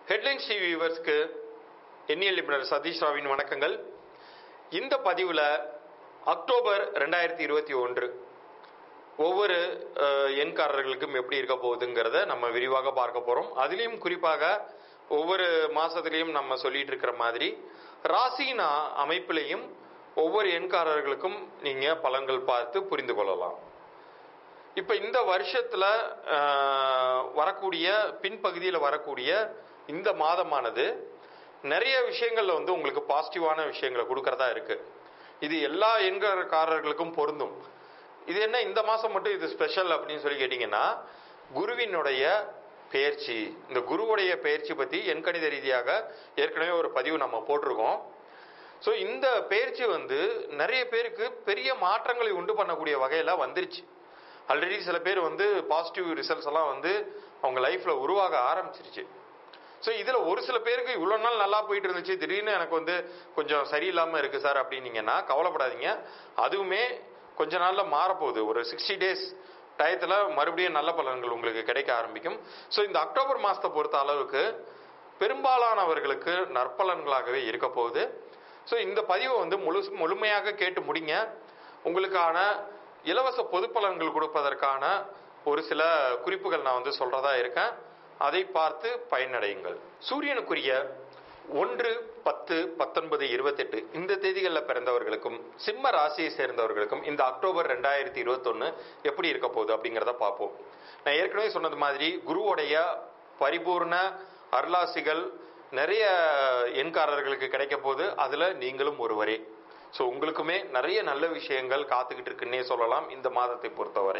headlines TV வியூவர்ஸ்க்கு எண்ணியல் நிபுணர் சதீஷ் ராவின் வணக்கங்கள் இந்த பதிவில் அக்டோபர் ரெண்டாயிரத்தி இருபத்தி ஒன்று ஒவ்வொரு அஹ், எண்காரர்களுக்கும் எப்படி இருக்க போகுதுங்கிறத நம்ம விரிவாக பார்க்க போகிறோம் அதுலேயும் குறிப்பாக ஒவ்வொரு மாதத்துலேயும் நம்ம சொல்லிட்டு இருக்கிற மாதிரி ராசியின் அ- அமைப்பிலையும் ஒவ்வொரு எண்காரர்களுக்கும் நீங்கள் பலன்கள் பார்த்து புரிந்து கொள்ளலாம் இப்போ இந்த வருஷத்துல ஆஹ், வரக்கூடிய பின்பகுதியில் வரக்கூடிய இந்த மாதமானது நிறைய விஷயங்கள்ல வந்து உங்களுக்கு பாசிட்டிவான விஷயங்களை கொடுக்கறதா இருக்கு இது எல்லா எண்காரர்களுக்கும் பொருந்தும் இது என்ன இந்த மாசம் மட்டும் இது ஸ்பெஷல் அப்படின்னு சொல்லி கேட்டிங்கன்னா குருவினுடைய பெயர்ச்சி இந்த குருவுடைய பெயர்ச்சி பத்தி எண்கணித ரீதியாக ஏற்கனவே ஒரு பதிவு நம்ம போட்டிருக்கோம் ஸோ இந்த பயிற்சி வந்து நிறைய பேருக்கு பெரிய மாற்றங்களை உண்டு பண்ணக்கூடிய வகையில் வந்துருச்சு ஆல்ரெடி சில பேர் வந்து பாசிட்டிவ் ரிசல்ட்ஸ் எல்லாம் வந்து அவங்க லைஃப்ல உருவாக ஆரம்பிச்சிருச்சு ஸோ இதில் ஒரு சில பேருக்கு இவ்வளோ நாள் நல்லா போயிட்டு இருந்துச்சு திடீர்னு எனக்கு வந்து கொஞ்சம் சரியில்லாமல் இருக்குது சார் அப்படின்னீங்கன்னா கவலைப்படாதீங்க அதுவுமே கொஞ்ச நாளில் மாறப்போகுது ஒரு சிக்ஸ்டி டேஸ் டயத்தில் மறுபடியும் நல்ல பலன்கள் உங்களுக்கு கிடைக்க ஆரம்பிக்கும் ஸோ இந்த அக்டோபர் மாதத்தை பொறுத்த அளவுக்கு பெரும்பாலானவர்களுக்கு நற்பலன்களாகவே இருக்க போகுது ஸோ இந்த பதிவை வந்து முழு முழுமையாக கேட்டு முடிங்க உங்களுக்கான இலவச பொது பலன்கள் கொடுப்பதற்கான ஒரு சில குறிப்புகள் நான் வந்து சொல்றதா இருக்கேன் அதை பார்த்து பயனடையுங்கள் சூரியனுக்குரிய ஒன்று பத்து பத்தொன்பது இருபத்தெட்டு இந்த தேதிகளில் பிறந்தவர்களுக்கும் சிம்ம ராசியை சேர்ந்தவர்களுக்கும் இந்த அக்டோபர் ரெண்டாயிரத்தி இருபத்தொன்னு எப்படி இருக்க போகுது அப்படிங்கிறத பார்ப்போம் நான் ஏற்கனவே சொன்னது மாதிரி குருவுடைய பரிபூர்ண அருளாசிகள் நிறைய எண்காரர்களுக்கு கிடைக்க போகுது அதுல நீங்களும் ஒருவரே ஸோ உங்களுக்குமே நிறைய நல்ல விஷயங்கள் காத்துக்கிட்டு இருக்குன்னே சொல்லலாம் இந்த மாதத்தை பொறுத்தவரை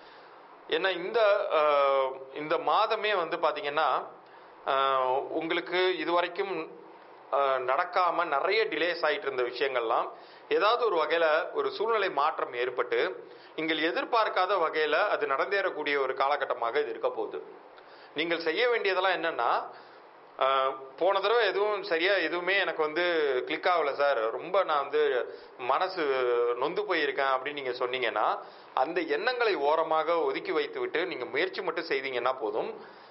ஏன்னா இந்த அஹ், இந்த மாதமே வந்து பாத்தீங்கன்னா அஹ், உங்களுக்கு இதுவரைக்கும் அஹ், நடக்காம நிறைய டிலேஸ் ஆயிட்டு இருந்த விஷயங்கள்லாம் ஏதாவது ஒரு வகையில ஒரு சூழ்நிலை மாற்றம் ஏற்பட்டு நீங்கள் எதிர்பார்க்காத வகையில அது நடந்தேறக்கூடிய ஒரு காலகட்டமாக இது இருக்க போகுது நீங்கள் செய்ய வேண்டியதெல்லாம் என்னன்னா ஆஹ், போன தடவை எதுவும் சரியா எதுவுமே எனக்கு வந்து கிளிக் ஆகல சார் ரொம்ப நான் வந்து மனசு நொந்து போயிருக்கேன் அப்படின்னு நீங்க சொன்னீங்கன்னா அந்த எண்ணங்களை ஓரமாக ஒதுக்கி வைத்து விட்டு நீங்க முயற்சி மட்டும் செய்தீங்கன்னா போதும்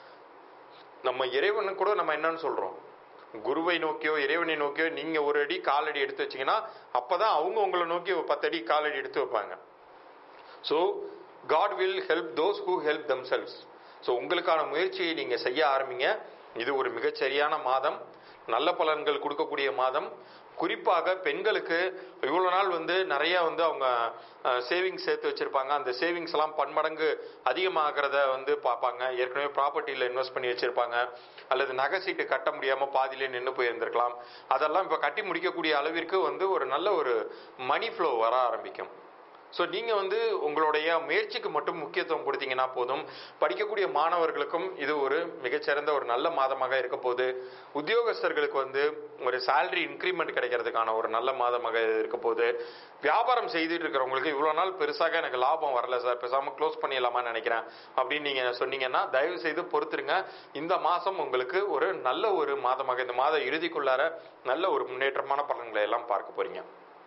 நம்ம இறைவனு கூட நம்ம என்னன்னு சொல்றோம் குருவை நோக்கியோ இறைவனை நோக்கியோ நீங்க ஒரு அடி காலடி எடுத்து வச்சீங்கன்னா அப்பதான் அவங்க உங்களை நோக்கி ஒரு பத்தடி காலடி எடுத்து வைப்பாங்க so God will help those who help themselves so உங்களுக்கான முயற்சியை நீங்கள் செய்ய ஆரம்பிங்க இது ஒரு மிகச்சரியான மாதம் நல்ல பலன்கள் கொடுக்கக்கூடிய மாதம் குறிப்பாக பெண்களுக்கு இவ்வளோ நாள் வந்து நிறைய வந்து அவங்க சேவிங்ஸ் சேர்த்து வச்சிருப்பாங்க அந்த சேவிங்ஸ் எல்லாம் பன்மடங்கு அதிகமாகிறத வந்து பார்ப்பாங்க ஏற்கனவே ப்ராப்பர்ட்டியில் இன்வெஸ்ட் பண்ணி வச்சிருப்பாங்க அல்லது நகை சீட்டு கட்ட முடியாம பாதியிலே நின்று போயிருந்திருக்கலாம் அதெல்லாம் இப்போ கட்டி முடிக்கக்கூடிய அளவிற்கு வந்து ஒரு நல்ல ஒரு மணி ஃப்ளோ வர ஆரம்பிக்கும் ஸோ நீங்கள் வந்து உங்களுடைய முயற்சிக்கு மட்டும் முக்கியத்துவம் கொடுத்தீங்கன்னா போதும் படிக்கக்கூடிய மாணவர்களுக்கும் இது ஒரு மிகச்சிறந்த ஒரு நல்ல மாதமாக இருக்க போகுது உத்தியோகஸ்தர்களுக்கு வந்து ஒரு salary இன்க்ரிமெண்ட் கிடைக்கிறதுக்கான ஒரு நல்ல மாதமாக இது இருக்க போகுது வியாபாரம் செய்துட்டு இருக்கிறவங்களுக்கு இவ்வளோ நாள் பெருசாக எனக்கு லாபம் வரல சார் பேசாமல் க்ளோஸ் பண்ணிடலாமான்னு நினைக்கிறேன் அப்படின்னு நீங்கள் சொன்னீங்கன்னா தயவு செய்து பொறுத்துருங்க இந்த மாதம் உங்களுக்கு ஒரு நல்ல ஒரு மாதமாக இந்த மாத இறுதிக்குள்ளார நல்ல ஒரு முன்னேற்றமான பலன்களை எல்லாம் பார்க்க போறீங்க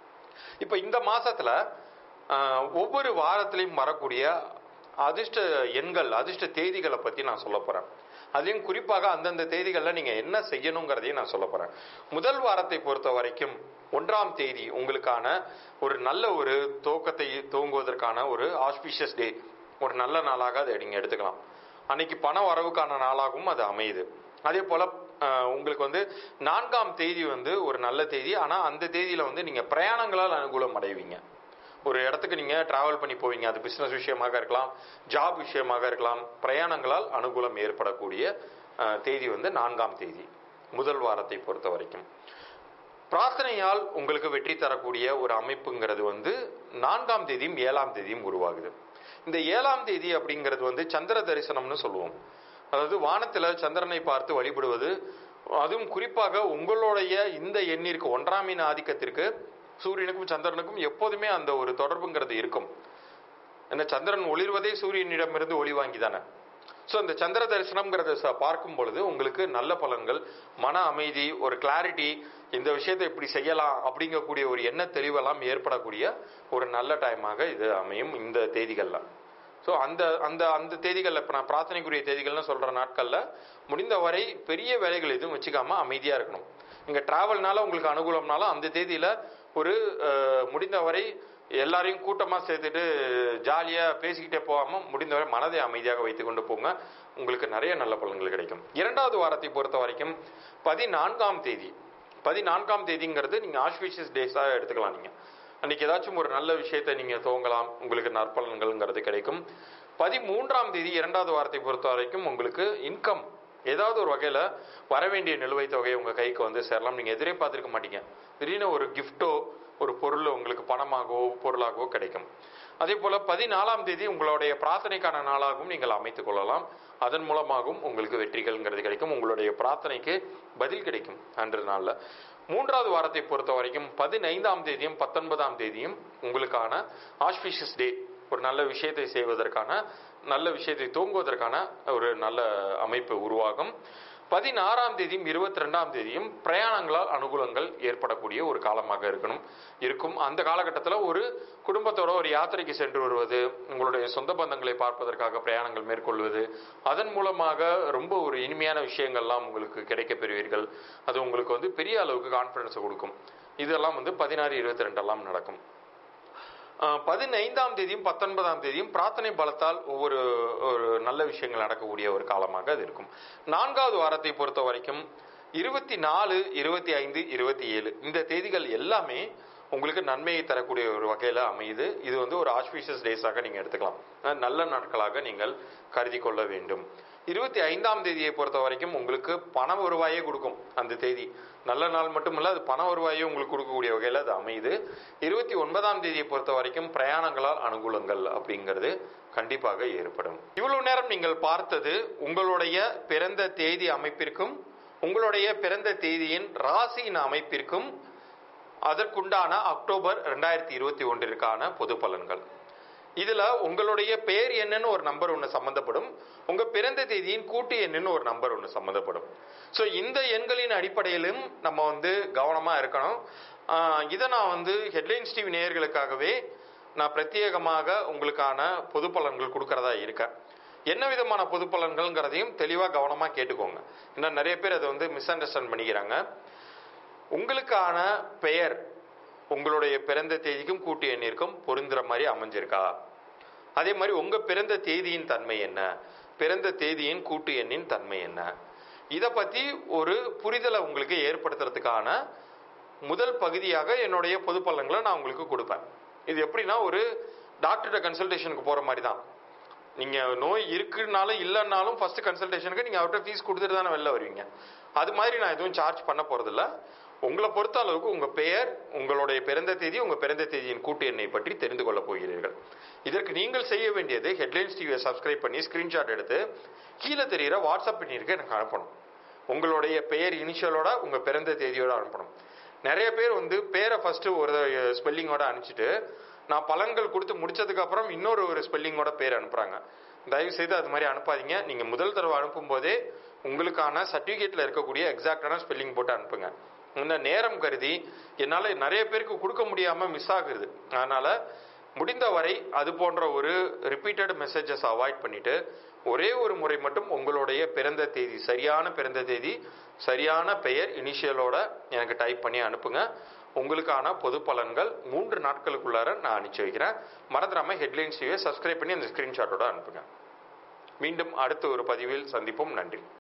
இப்போ இந்த மாசத்துல ஆஹ், ஒவ்வொரு வாரத்திலையும் வரக்கூடிய அதிர்ஷ்ட எண்கள் அதிர்ஷ்ட தேதிகளை பத்தி நான் சொல்ல போறேன் அதையும் குறிப்பாக அந்தந்த தேதிகளில் நீங்க என்ன செய்யணுங்கிறதையும் நான் சொல்ல போறேன் முதல் வாரத்தை பொறுத்த வரைக்கும் ஒன்றாம் தேதி உங்களுக்கான ஒரு நல்ல ஒரு துவக்கத்தை துவங்குவதற்கான ஒரு ஆஸ்பிஷியஸ் டே ஒரு நல்ல நாளாக அதை நீங்க எடுத்துக்கலாம் அன்னைக்கு பண வரவுக்கான நாளாகவும் அது அமையுது அதே போல அஹ், உங்களுக்கு வந்து நான்காம் தேதி வந்து ஒரு நல்ல தேதி ஆனா அந்த தேதியில வந்து நீங்க பிரயாணங்களால் அனுகூலம் அடைவீங்க ஒரு இடத்துக்கு நீங்க டிராவல் பண்ணி போவீங்க அது பிசினஸ் விஷயமாக இருக்கலாம் ஜாப் விஷயமாக இருக்கலாம் பிரயாணங்களால் அனுகூலம் ஏற்படக்கூடிய அஹ், தேதி வந்து நான்காம் தேதி முதல் வாரத்தை பொறுத்த வரைக்கும் பிரார்த்தனையால் உங்களுக்கு வெற்றி தரக்கூடிய ஒரு அமைப்புங்கிறது வந்து நான்காம் தேதியும் ஏழாம் தேதியும் உருவாகுது இந்த ஏழாம் தேதி அப்படிங்கிறது வந்து சந்திர தரிசனம்னு சொல்லுவோம் அதாவது வானத்துல சந்திரனை பார்த்து வழிபடுவது அதுவும் குறிப்பாக உங்களுடைய இந்த எண்ணிற்கு ஒன்றாம் எண் ஆதிக்கத்திற்கு சூரியனுக்கும் சந்திரனுக்கும் எப்போதுமே அந்த ஒரு தொடர்புங்கிறது இருக்கும் என்ன சந்திரன் ஒளிர்வதே சூரியனிடமிருந்து ஒளி வாங்கி தானே ஸோ அந்த சந்திர தரிசனம்ங்கிறத ச- பார்க்கும் பொழுது உங்களுக்கு நல்ல பலன்கள் மன அமைதி ஒரு கிளாரிட்டி இந்த விஷயத்தை இப்படி செய்யலாம் அப்படிங்கக்கூடிய ஒரு எண்ண தெளிவெல்லாம் ஏற்படக்கூடிய ஒரு நல்ல டைமாக இது அமையும் இந்த தேதிகள்ல ஸோ அந்த அந்த அந்த தேதிகளில் இப்போ நான் பிரார்த்தனைக்குரிய தேதிகள்னு சொல்கிற நாட்களில் முடிந்தவரை பெரிய வேலைகள் எதுவும் வச்சுக்காம அமைதியாக இருக்கணும் நீங்கள் ட்ராவல்னால உங்களுக்கு அனுகூலம்னாலும் அந்த தேதியில் ஒரு அஹ், முடிந்தவரை எல்லாரையும் கூட்டமாக சேர்த்துட்டு ஜாலியாக பேசிக்கிட்டே போகாமல் முடிந்தவரை மனதை அமைதியாக வைத்து கொண்டு போங்க உங்களுக்கு நிறைய நல்ல பலன்கள் கிடைக்கும் இரண்டாவது வாரத்தை பொறுத்த வரைக்கும் பதினான்காம் தேதி பதினான்காம் தேதிங்கிறது நீங்கள் ஆஸ்பிஷியஸ் டேஸாக எடுத்துக்கலாம் நீங்கள் அன்னைக்கு ஏதாச்சும் ஒரு நல்ல விஷயத்தை நீங்கள் துவங்கலாம் உங்களுக்கு நற்பலன்கள்ங்கிறது கிடைக்கும் பதிமூன்றாம் தேதி இரண்டாவது வாரத்தை பொறுத்த வரைக்கும் உங்களுக்கு இன்கம் ஏதாவது ஒரு வகையில் வர வேண்டிய நிலுவைத் தொகை உங்கள் கைக்கு வந்து சேரலாம் நீங்கள் எதிரே பார்த்துருக்க மாட்டீங்க திடீர்னு ஒரு கிஃப்ட்டோ ஒரு பொருள் உங்களுக்கு பணமாகவோ பொருளாகவோ கிடைக்கும் அதே போல் பதினாலாம் தேதி உங்களுடைய பிரார்த்தனைக்கான நாளாகவும் நீங்கள் அமைத்துக் கொள்ளலாம் அதன் மூலமாகவும் உங்களுக்கு வெற்றிகள்ங்கிறது கிடைக்கும் உங்களுடைய பிரார்த்தனைக்கு பதில் கிடைக்கும் அன்று நாளில் மூன்றாவது வாரத்தை பொறுத்த வரைக்கும் பதினைந்தாம் தேதியும் பத்தொன்பதாம் தேதியும் உங்களுக்கான ஆஸ்பிஷியஸ் டே ஒரு நல்ல விஷயத்தை செய்வதற்கான நல்ல விஷயத்தை தூங்குவதற்கான ஒரு நல்ல அமைப்பு உருவாகும் பதினாறாம் தேதியும் இருபத்தி ரெண்டாம் தேதியும் பிரயாணங்களால் அனுகூலங்கள் ஏற்படக்கூடிய ஒரு காலமாக இருக்கணும் இருக்கும் அந்த காலகட்டத்தில் ஒரு குடும்பத்தோட ஒரு யாத்திரைக்கு சென்று வருவது உங்களுடைய சொந்த பந்தங்களை பார்ப்பதற்காக பிரயாணங்கள் மேற்கொள்வது அதன் மூலமாக ரொம்ப ஒரு இனிமையான விஷயங்கள்லாம் உங்களுக்கு கிடைக்கப் பெறுவீர்கள் அது உங்களுக்கு வந்து பெரிய அளவுக்கு கான்ஃபிடன்ஸை கொடுக்கும் இதெல்லாம் வந்து பதினாறு இருபத்தி ரெண்டெல்லாம் நடக்கும் ஆஹ் பதினைந்தாம் தேதியும் பத்தொன்பதாம் தேதியும் பிரார்த்தனை பலத்தால் ஒவ்வொரு ஒரு நல்ல விஷயங்கள் நடக்கக்கூடிய ஒரு காலமாக அது இருக்கும் நான்காவது வாரத்தை பொறுத்த வரைக்கும் இருபத்தி நாலு இருபத்தி ஐந்து இருபத்தி ஏழு இந்த தேதிகள் எல்லாமே உங்களுக்கு நன்மையை தரக்கூடிய ஒரு வகையில் அமையுது இது வந்து ஒரு ஆஸ்பீஷியஸ் டேஸாக நீங்கள் எடுத்துக்கலாம் அஹ் நல்ல நாட்களாக நீங்கள் கருதி கொள்ள வேண்டும் இருபத்தி ஐந்தாம் தேதியை பொறுத்த வரைக்கும் உங்களுக்கு பண வருவாயே கொடுக்கும் அந்த தேதி நல்ல நாள் மட்டுமல்ல அது பண வருவாயே உங்களுக்கு கொடுக்கக்கூடிய வகையில் அது அமையுது இருபத்தி ஒன்பதாம் தேதியை பொறுத்த வரைக்கும் பிரயாணங்களால் அனுகூலங்கள் அப்படிங்கிறது கண்டிப்பாக ஏற்படும் இவ்வளவு நேரம் நீங்கள் பார்த்தது உங்களுடைய பிறந்த தேதி அமைப்பிற்கும் உங்களுடைய பிறந்த தேதியின் ராசியின் அமைப்பிற்கும் அதற்குண்டான அக்டோபர் ரெண்டாயிரத்தி இருபத்தி ஒன்றிற்கான பொது பலன்கள் இதுல உங்களுடைய பெயர் என்னன்னு ஒரு நம்பர் ஒன்று சம்பந்தப்படும் உங்க பிறந்த தேதியின் கூட்டு எண்ணுன்னு ஒரு நம்பர் ஒன்று சம்பந்தப்படும் ஸோ இந்த எண்களின் அடிப்படையிலும் நம்ம வந்து கவனமா இருக்கணும் ஆஹ் இதை நான் வந்து ஹெட்லைன்ஸ் டிவி நேயர்களுக்காகவே நான் பிரத்யேகமாக உங்களுக்கான பொது பலன்கள் கொடுக்கறதா இருக்கேன் என்ன விதமான பொது பலன்கள்ங்கிறதையும் தெளிவாக கவனமாக கேட்டுக்கோங்க ஏன்னா நிறைய பேர் அதை வந்து மிஸ் அண்டர்ஸ்டாண்ட் பண்ணிக்கிறாங்க உங்களுக்கான பெயர் உங்களுடைய பிறந்த தேதிக்கும் கூட்டு எண்ணிற்கும் பொருந்துற மாதிரி அமைஞ்சிருக்கா அதே மாதிரி உங்க பிறந்த தேதியின் தன்மை என்ன பிறந்த தேதியின் கூட்டு எண்ணின் தன்மை என்ன இதை பத்தி ஒரு புரிதலை உங்களுக்கு ஏற்படுத்துறதுக்கான முதல் பகுதியாக என்னுடைய பொது பலன்களை நான் உங்களுக்கு கொடுப்பேன் இது எப்படின்னா ஒரு டாக்டர்கிட்ட கன்சல்டேஷனுக்கு போற மாதிரி தான் நீங்க நோய் இருக்குனாலும் இல்லைன்னாலும் ஃபர்ஸ்ட் கன்சல்டேஷனுக்கு நீங்க அவர்கிட்ட ஃபீஸ் கொடுத்துட்டு தானே வெளில வருவீங்க அது மாதிரி நான் எதுவும் சார்ஜ் பண்ண போறதில்ல உங்களை பொறுத்த அளவுக்கு உங்க பெயர் உங்களுடைய பிறந்த தேதி உங்க பிறந்த தேதியின் கூட்டு எண்ணை பற்றி தெரிந்து கொள்ளப் போகிறீர்கள் இதற்கு நீங்கள் செய்ய வேண்டியது ஹெட்லைன்ஸ் டிவியை சப்ஸ்கிரைப் பண்ணி ஸ்கிரீன்ஷாட் எடுத்து கீழே தெரிகிற வாட்ஸ்அப் பண்ணியிருக்க எனக்கு அனுப்பணும் உங்களுடைய பெயர் இனிஷியலோட உங்க பிறந்த தேதியோட அனுப்பணும் நிறைய பேர் வந்து பேரை ஃபர்ஸ்ட் ஒரு ஸ்பெல்லிங்கோட அனுப்பிச்சிட்டு நான் பலன்கள் கொடுத்து முடிச்சதுக்கு அப்புறம் இன்னொரு ஒரு ஸ்பெல்லிங்கோட பேர் அனுப்புறாங்க தயவு செய்து அது மாதிரி அனுப்பாதீங்க நீங்க முதல் தடவை அனுப்பும் போதே உங்களுக்கான சர்டிபிகேட்ல இருக்கக்கூடிய எக்ஸாக்டான ஸ்பெல்லிங் போட்டு அனுப்புங்க இந்த நேரம் கருதி என்னால் நிறைய பேருக்கு கொடுக்க முடியாம மிஸ் ஆகுது அதனால முடிந்தவரை அது போன்ற ஒரு ரிப்பீட்டட் மெசேஜஸ் அவாய்ட் பண்ணிட்டு ஒரே ஒரு முறை மட்டும் உங்களுடைய பிறந்த தேதி சரியான பிறந்த தேதி சரியான பெயர் இனிஷியலோட எனக்கு டைப் பண்ணி அனுப்புங்க உங்களுக்கான பொது பலன்கள் மூன்று நாட்களுக்குள்ளார நான் அனுப்பிச்சு வைக்கிறேன் மறந்துடாம ஹெட்லைன்ஸ் சப்ஸ்கிரைப் பண்ணி அந்த ஸ்கிரீன்ஷாட்டோட அனுப்புங்க மீண்டும் அடுத்த ஒரு பதிவில் சந்திப்போம் நன்றி